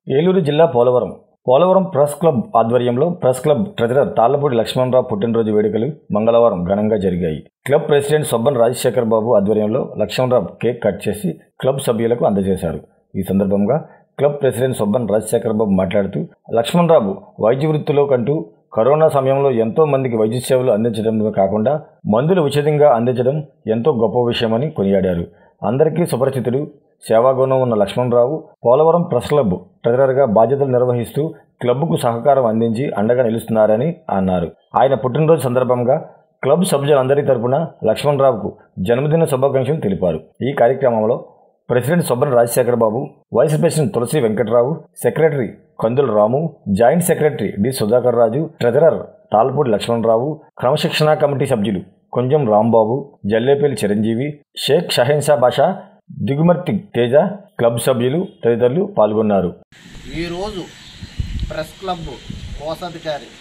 ఏలూరు జిల్లా Polavaram Polavaram press club ఆధ్వర్యంలో press club treasurer Tallapudi Lakshmanarao పుట్టినరోజు వేడుకలు మంగళవారం ఘనంగా జరిగాయి క్లబ్ ప్రెసిడెంట్ సొబ్బన్ రాజశేఖర్ బాబు ఆధ్వర్యంలో లక్ష్మణరావు కేక్ కట్ చేసి క్లబ్ సభ్యులకు అందజేశారు ఈ సందర్భంగా క్లబ్ ప్రెసిడెంట్ సొబ్బన్ రాజశేఖర్ బాబు మాట్లాడుతూ లక్ష్మణరావు వైద్య వృత్తిలో కంటూ కరోనా సమయంలో ఎంతో మందికి వైద్య సేవలు అందించడమే కాకుండా మందులు ఉచితంగా అందించడం ఎంతో గొప్ప విషయమని కొనియాడారు అందరికీ సుపరిచితుడు సేవాగుణం ఉన్న లక్ష్మణరావు పోలవరం ప్రెస్ క్లబ్ ట్రెజరర్గా బాధ్యతలు నిర్వహిస్తూ క్లబ్కు సహకారం అందించి అండగా నిలుస్తున్నారని అన్నారు ఆయన పుట్టినరోజు సందర్భంగా క్లబ్ సభ్యులందరి తరపున లక్ష్మణరావుకు జన్మదిన శుభాకాంక్షలు తెలిపారు ఈ కార్యక్రమంలో president Sobbana Rajasekhara Babu vice president Tulasi Venkatrao secretary Kandula Ramu joint secretary D Sudhakar Raju treasurer Talpudi Lakshmanarao క్రమశిక్షణా కమిటీ సభ్యులు కొంజం రాంబాబు జల్లేపల్లి చిరంజీవి షేక్ షహెన్షా బాషా దిగుమర్తి తేజ క్లబ్ సభ్యులు తదితరులు పాల్గొన్నారు ఈరోజు ప్రెస్ క్లబ్ కోశాధికారి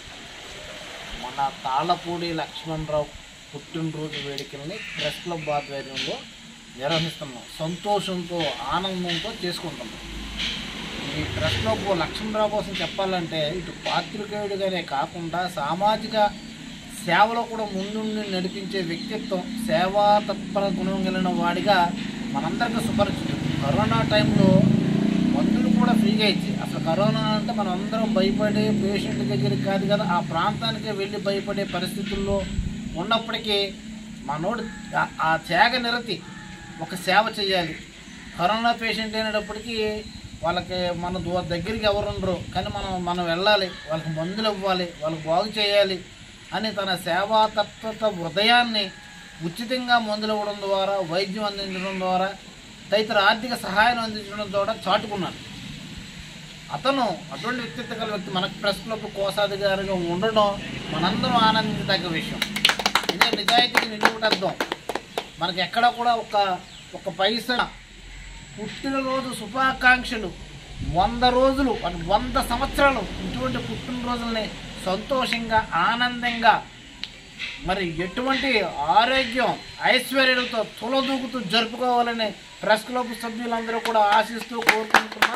మన తాళ్ళపూడి లక్ష్మణరావు పుట్టినరోజు వేడుకల్ని ప్రెస్ క్లబ్ ఆధ్వర్యంలో నిర్వహిస్తున్నాం సంతోషంతో ఆనందంతో చేసుకుంటున్నాం ఈ ప్రెస్ క్లబ్ లక్ష్మణరావు కోసం చెప్పాలంటే ఇటు పాత్రికేయుడిగానే కాకుండా సామాజిక సేవలో కూడా ముందుండి నడిపించే వ్యక్తిత్వం సేవా తత్పర గుణం కలిగిన వాడిగా మనందరికీ సుపరిచితం కరోనా టైంలో మందులు కూడా ఫ్రీగా ఇచ్చి అసలు కరోనా అంటే మనం అందరం భయపడే పేషెంట్ దగ్గరికి కాదు కదా ఆ ప్రాంతానికే వెళ్ళి భయపడే పరిస్థితుల్లో ఉన్నప్పటికీ మనోడు ఆ- ఆ త్యాగ నిరతి ఒక సేవ చేయాలి కరోనా పేషెంట్ అయినప్పటికీ వాళ్ళకి మన దూ దగ్గరికి ఎవరు ఉండరు కానీ మనం మనం వెళ్ళాలి వాళ్ళకి మందులు ఇవ్వాలి వాళ్ళకి బాగు చేయాలి అని తన సేవా తత్వత హృదయాన్ని ఉచితంగా మందులు ఇవ్వడం ద్వారా వైద్యం అందించడం ద్వారా తదితర ఆర్థిక సహాయం అందించడం ద్వారా చాటుకున్నాడు అతను అటువంటి వ్యక్తిత్వ గల వ్యక్తి మనకు ప్రెస్ క్లబ్ కోశాధికారిగా ఉండడం మనందరం ఆనందించదగ్గ విషయం ఇదే నిజాయితీకి నిలువుట అర్థం మనకి ఎక్కడ కూడా ఒక ఒక పైసా పుట్టినరోజు శుభాకాంక్షలు వంద రోజులు అంటే వంద సంవత్సరాలు ఇటువంటి పుట్టినరోజుల్ని సంతోషంగా ఆనందంగా మరి ఎటువంటి ఆరోగ్యం ఐశ్వర్యాలతో తులదూకుతూ జరుపుకోవాలని ప్రెస్ క్లబ్ సభ్యులందరూ కూడా ఆశిస్తూ కోరుకుంటున్నా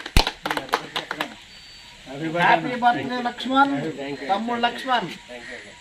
హ్యాపీ బర్త్డే లక్ష్మణ్ తమ్ముడు లక్ష్మణ్